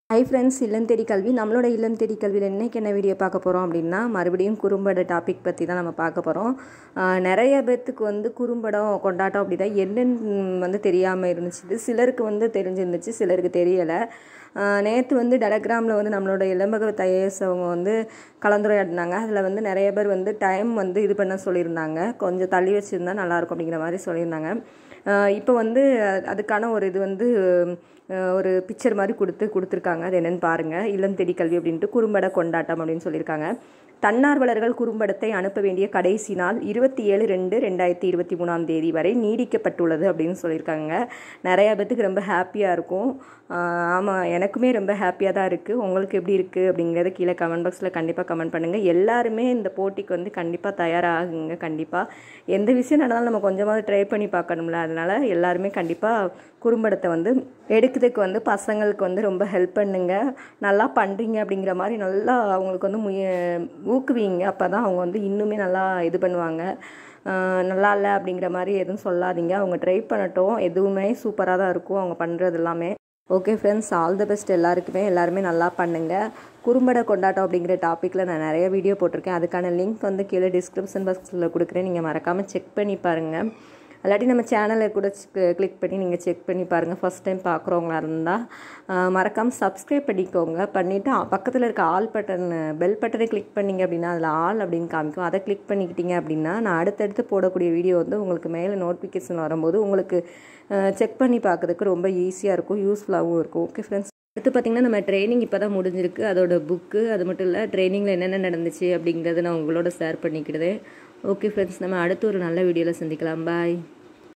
hi friends இல்லம் தேடி கல்வி நம்மளோட இல்லம் தேடி கல்வியில் இன்றைக்கி என்ன வீடியோ பார்க்க போகிறோம் அப்படின்னா மறுபடியும் குறும்பட டாபிக் பற்றி தான் நம்ம பார்க்க போகிறோம் நிறைய பேர்த்துக்கு வந்து குறும்படம் கொண்டாட்டம் அப்படி தான் என்னன்னு வந்து தெரியாமல் இருந்துச்சு சிலருக்கு வந்து தெரிஞ்சிருந்துச்சு சிலருக்கு தெரியலை நேற்று வந்து டெலகிராமில் வந்து நம்மளோட இளம்பக தையஸ் அவங்க வந்து கலந்துரையாடினாங்க அதில் வந்து நிறைய பேர் வந்து டைம் வந்து இது பண்ண சொல்லியிருந்தாங்க கொஞ்சம் தள்ளி வச்சுருந்தா நல்லாயிருக்கும் அப்படிங்கிற மாதிரி சொல்லியிருந்தாங்க இப்போ வந்து அதுக்கான ஒரு இது வந்து ஒரு பிக்சர் மாதிரி கொடுத்து கொடுத்துருக்காங்க அது என்னென்னு பாருங்கள் இல்லம் தேடி கல்வி அப்படின்ட்டு குறும்பட கொண்டாட்டம் அப்படின்னு சொல்லியிருக்காங்க தன்னார்வலர்கள் குறும்படத்தை அனுப்ப வேண்டிய கடைசி நாள் இருபத்தி ஏழு ரெண்டு ரெண்டாயிரத்தி இருபத்தி மூணாம் தேதி வரை நீடிக்கப்பட்டுள்ளது அப்படின்னு சொல்லியிருக்காங்க நிறையா பேத்துக்கு ரொம்ப ஹாப்பியாக இருக்கும் ஆமாம் எனக்குமே ரொம்ப ஹாப்பியாக தான் இருக்குது உங்களுக்கு எப்படி இருக்குது அப்படிங்கிறத கீழே கமெண்ட் பாக்ஸில் கண்டிப்பாக கமெண்ட் பண்ணுங்கள் எல்லாருமே இந்த போட்டிக்கு வந்து கண்டிப்பாக தயாராகுங்க கண்டிப்பாக எந்த விஷயம் நடந்தாலும் நம்ம கொஞ்சமாவது ட்ரை பண்ணி பார்க்கணும்ல அதனால் எல்லாருமே கண்டிப்பாக குறும்படத்தை வந்து எடுக்கிறதுக்கு வந்து பசங்களுக்கு வந்து ரொம்ப ஹெல்ப் பண்ணுங்க நல்லா பண்ணுறீங்க அப்படிங்கிற மாதிரி நல்லா அவங்களுக்கு வந்து முய ஊக்குவீங்க அப்போ தான் அவங்க வந்து இன்னுமே நல்லா இது பண்ணுவாங்க நல்லா இல்லை அப்படிங்கிற மாதிரி எதுவும் சொல்லாதீங்க அவங்க ட்ரை பண்ணட்டும் எதுவுமே சூப்பராக தான் இருக்கும் அவங்க பண்ணுறது எல்லாமே okay friends all the best எல்லாருக்குமே எல்லாருமே நல்லா பண்ணுங்கள் குறும்பட கொண்டாட்டம் அப்படிங்கிற டாப்பிக்கில் நான் நிறைய வீடியோ போட்டிருக்கேன் அதுக்கான லிங்க் வந்து கீழே டிஸ்கிரிப்ஷன் பாக்ஸில் கொடுக்குறேன் நீங்கள் மறக்காமல் செக் பண்ணி பாருங்கள் இல்லாட்டி நம்ம சேனலை கூட கிளிக் பண்ணி நீங்கள் செக் பண்ணி பாருங்கள் ஃபஸ்ட் டைம் பார்க்குறவங்களா இருந்தால் மறக்காமல் சப்ஸ்கிரைப் பண்ணிக்கோங்க பண்ணிவிட்டு பக்கத்தில் இருக்க ஆல் பட்டன் பெல் பட்டனை கிளிக் பண்ணிங்க அப்படின்னா அதில் ஆல் அப்படின்னு காமிக்கும் அதை கிளிக் பண்ணிக்கிட்டீங்க அப்படின்னா நான் அடுத்தடுத்து போடக்கூடிய வீடியோ வந்து உங்களுக்கு மேலே நோட்டிஃபிகேஷன் வரும்போது உங்களுக்கு செக் பண்ணி பார்க்கறதுக்கு ரொம்ப ஈஸியாக இருக்கும் யூஸ்ஃபுல்லாகவும் இருக்கும் ஓகே ஃப்ரெண்ட்ஸ் அடுத்து பார்த்திங்கன்னா நம்ம ட்ரைனிங் இப்போ தான் முடிஞ்சிருக்கு அதோட புக்கு அது மட்டும் இல்லை ட்ரைனிங்கில் என்னென்ன நடந்துச்சு அப்படிங்கிறத நான் உங்களோட ஷேர் பண்ணிக்கிடுதேன் ஓகே ஃப்ரெண்ட்ஸ் நம்ம அடுத்து ஒரு நல்ல வீடியோவில் சந்திக்கலாம் பாய்